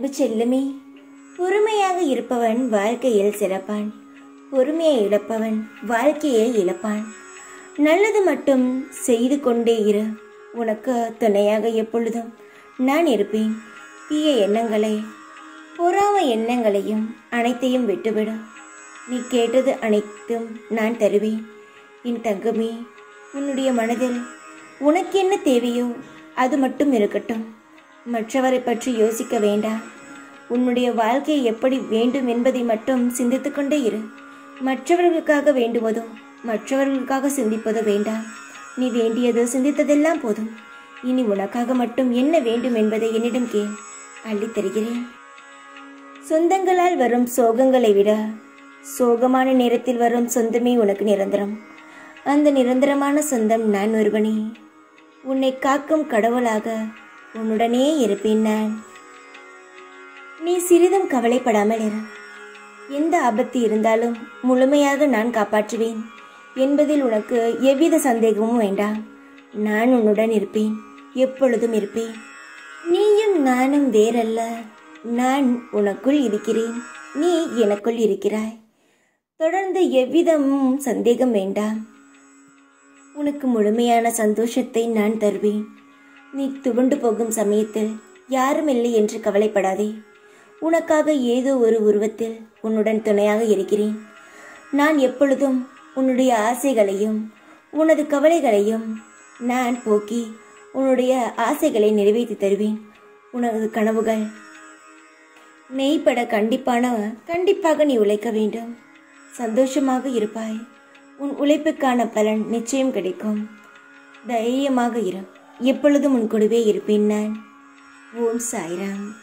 அன்பு செல்லுமே பொறுமையாக இருப்பவன் வாழ்க்கையில் சிறப்பான் பொறுமையை இழப்பவன் வாழ்க்கையை இழப்பான் நல்லது மட்டும் செய்து கொண்டே இரு உனக்கு துணையாக எப்பொழுதும் நான் இருப்பேன் தீய எண்ணங்களை பொறாம எண்ணங்களையும் அனைத்தையும் விட்டுவிடு நீ கேட்டது அனைத்தும் நான் தருவேன் என் தங்கமே உன்னுடைய மனதில் உனக்கு என்ன தேவையோ அது மட்டும் இருக்கட்டும் மற்றவரை பற்றி யோசிக்க வேண்டாம் உன்னுடைய வாழ்க்கை எப்படி வேண்டும் என்பதை மட்டும் சிந்தித்துக் கொண்டே இரு மற்றவர்களுக்காக வேண்டுவதோ மற்றவர்களுக்காக சிந்திப்பதோ வேண்டாம் நீ வேண்டியது சிந்தித்ததெல்லாம் போதும் இனி உனக்காக மட்டும் என்ன வேண்டும் என்பதை என்னிடம் கேள் அள்ளித் தருகிறேன் சொந்தங்களால் வரும் சோகங்களை விட சோகமான நேரத்தில் வரும் சொந்தமே உனக்கு நிரந்தரம் அந்த நிரந்தரமான சொந்தம் நான் ஒருவனே உன்னை காக்கும் கடவுளாக உன்னுடனே இருப்பேன் நான் நீ சிறிதும் கவலைப்படாமல் இரு எந்த ஆபத்து இருந்தாலும் முழுமையாக நான் காப்பாற்றுவேன் என்பதில் உனக்கு எவ்வித சந்தேகமும் வேண்டாம் நான் உன்னுடன் இருப்பேன் எப்பொழுதும் இருப்பேன் நீயும் நானும் வேறல்ல நான் உனக்குள் இருக்கிறேன் நீ எனக்குள் இருக்கிறாய் தொடர்ந்து எவ்விதமும் சந்தேகம் வேண்டாம் உனக்கு முழுமையான சந்தோஷத்தை நான் தருவேன் நீ துவண்டு போகும் சமயத்தில் யாரும் இல்லை என்று கவலைப்படாதே உனக்காக ஏதோ ஒரு உருவத்தில் உன்னுடன் துணையாக இருக்கிறேன் நான் எப்பொழுதும் உன்னுடைய ஆசைகளையும் உனது கவலைகளையும் நான் போக்கி உன்னுடைய ஆசைகளை நிறைவேற்றி தருவேன் உனது கனவுகள் மெய்ப்பட கண்டிப்பான கண்டிப்பாக நீ உழைக்க வேண்டும் சந்தோஷமாக இருப்பாய் உன் உழைப்புக்கான பலன் நிச்சயம் கிடைக்கும் தைரியமாக இரு எப்பொழுதும் உன் கூடவே இருப்பேன் நான் ஓம் சாய்ராம்